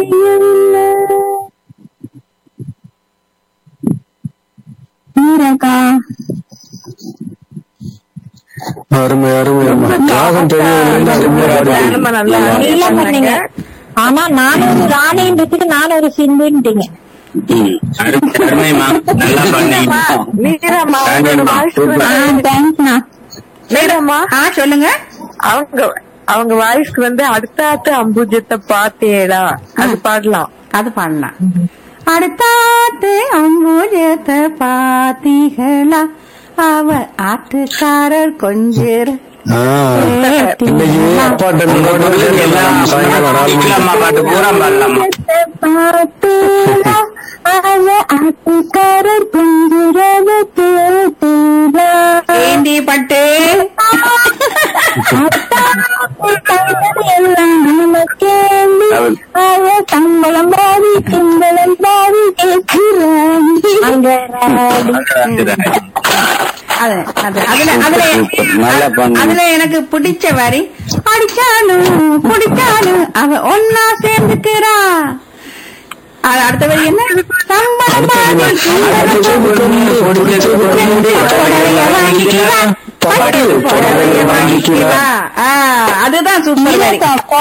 தெரியவில்லை மீராக்கா அருமை அருமை அம்மா ராகம் தெரியவில்லை அருமையா பாடுறீங்க. ரொம்ப நல்லா நல்லா பண்ணீங்க ஆனா நான் ஒரு ராணின்றதுக்கு நான் ஒரு சிந்துட்டீங்க ம். அரு- அருமைம்மா நல்லா பண்ணீங்க மீராம்மா அவங்களோட வேண்டாம்மா. Voice super. ஆ தேங்க்ஸ்ண்ணா மீராம்மா ஆ சொல்லுங்க அவங்க அவங்க வாய்ஸ்க்கு வந்து அடுத்தாத்து அம்புஜத்தை பாத்தேடா அது பாடலாம் அது பாடலாம் அடுத்தாத்து அம்புஜத்தை பாத்தீங்களா அவ ஆட்டுக்காரர் கொஞ்சம் ஆ, இன்னைக்கு அப்பாட்ட உங்களோட பிள்ளைங்க எல்லாம் சாயங்காலம் நாலு மணிக்கு இங்கிலாமா பாட்டு பூரா பாடலாமா பார்த்தேடா அவ ஆட்டுக்காரர் குஞ்சுரத கேட்டேடா ஏண்டி பட்டு அவ சம்பளம் பாதி சிம்பளம் பாதி கேட்கிறாண்டி அது அது அதுல அதுல நல்லா பண்ணீங்க. அதுல எனக்கு பிடிச்ச வரி அடிச்சாலும் பிடிச்சாலும் அவ ஒன்னா சேர்ந்துக்கிறா அது அடுத்த வரி என்ன சம்பளம் பாதி பட்டு புடவைய வாங்கிக்கிறா ஆ, அதுதான் சூப்பர் வரி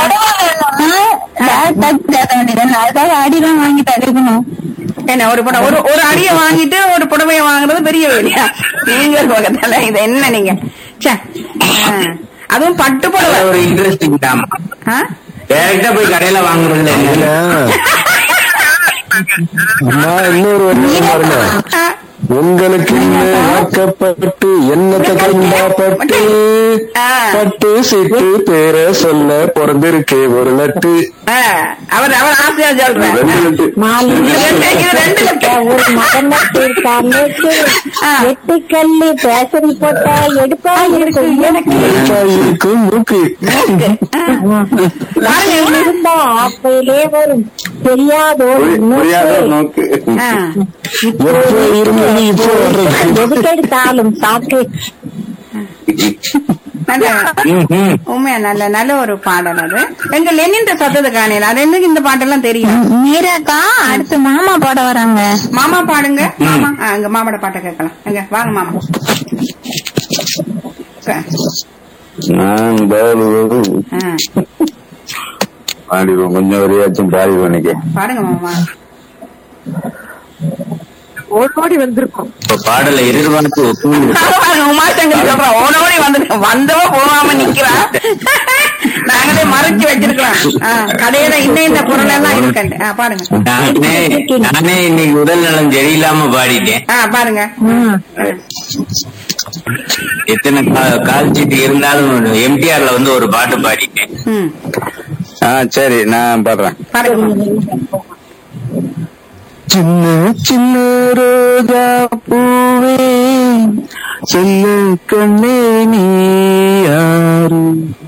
அதான் அடிதான் வாங்கி தருக்கணும் என்ன ஒரு புடவை ஒரு ஒரு அடிய வாங்கிட்டு ஒரு புடவைய வாங்குறது பெரிய வேலையா நீங்க பக்கத்துல இது என்ன நீங்க ச்சே. ஆ, அதுவும் பட்டு புடவை ஒரு இன்ட்ரெஸ்டிங் தான் ஆ? டைரக்டா போய் கடையில வாங்குறதுல என்ன இல்ல. அம்மா இன்னொரு வருஷம் பாருங்க ஆ, உங்களுக்கு வாக்கப்பட்டு என்னத்தை கண்டா பட்டு ஆ. பட்டு சீட்டு பேர சொல்ல பிறந்திருக்கே ஒரு லட்டு ஆ, அவர் அவர் ஆசையா சொல்றேன் ரெண்டு லட்டு இது ரெண்டு லட்சம். ஒரு மகன் இருக்காரு ஆ. எட்டு கல்லு பேசரி போட்டா எடுப்பா இருக்கும் எனக்கு எடுப்பா இருக்கும் மூக்கு பாருங்க இருந்தா அப்பையிலே வரும் தெரியாத ஒரு புரியாத நோக்கு. நோக்கு ஆ, எப்போ இருந்தது இப்போ வர்றது எதுக்கெடுத்தாலும் சாப்பிட்டு நல்ல ம், ம். உண்மையா நல்ல நல்ல ஒரு பாடல் அது எங்க லெனின் சத்தத்தை காணையில அது எனக்கு இந்த பாட்டெல்லாம் தெரியும் மீராக்கா அடுத்து மாமா பாட வராங்க மாமா பாடுங்க மாமா ஆ, எங்க மாமாட பாட்டை கேட்கலாம் எங்க வாங்க மாமா க- நான் பாடுவது ஆ, பாடிடுவோம் கொஞ்சம் வரையாச்சும் பாடி பண்ணிக்க பாடுங்க மாமா ஓடி ஓடி வந்திருக்கோம் இப்ப பாடல இருபார்த்து ஒத்துழைப்பு உமாசங்கர் சொல்றான் ஓடோடி வந்துட்டு வந்தவ போகாம நிக்கிறா நாங்களே மறைச்சு வச்சிருக்கலாம் ஆ, கடையில இன்ன இந்த பொருள் எல்லாம் இருக்கண்டு ஆ, பாடுங்க நானே நானே இன்னைக்கு உடல் நலம் சரியில்லாம பாடிட்டேன் ஆ பாருங்க ஆ. எத்தனை கா- கால் சீட்டு இருந்தாலும் எம்டிஆர்ல வந்து ஒரு பாட்டு பாடிட்டேன் ம் ஆ சரி நான் பாடுறேன் பாருங்க மாமா. சின்ன சின்ன ரோஜா பூவே செல்ல கண்ணே நீ யாரு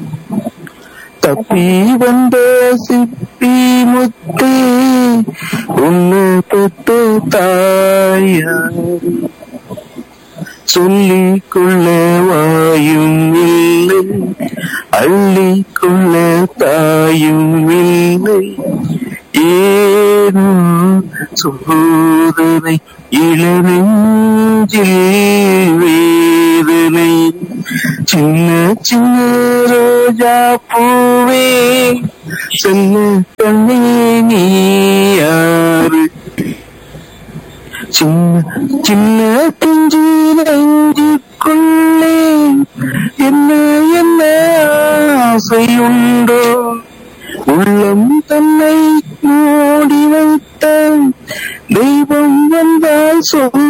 தப்பி வந்த சிப்பி முத்தே உன்னை பெற்ற தாயாரு சொல்லிக்கொள்ள வாயும் இல்லை அள்ளிக்கொள்ள தாயும் இல்லை ஏனோ சோதனை இளநெஞ்சில் வேதனை சின்ன சின்ன ரோஜா பூவே செல்ல கண்ணே நீ யாரு சின்ன சின்ன பிஞ்சு நெஞ்சுக்குள்ளே என்ன என்ன ஆசை உண்டோ உள்ளம் தன்னை மூடி வைத்த தெய்வம் வந்தால் சொல்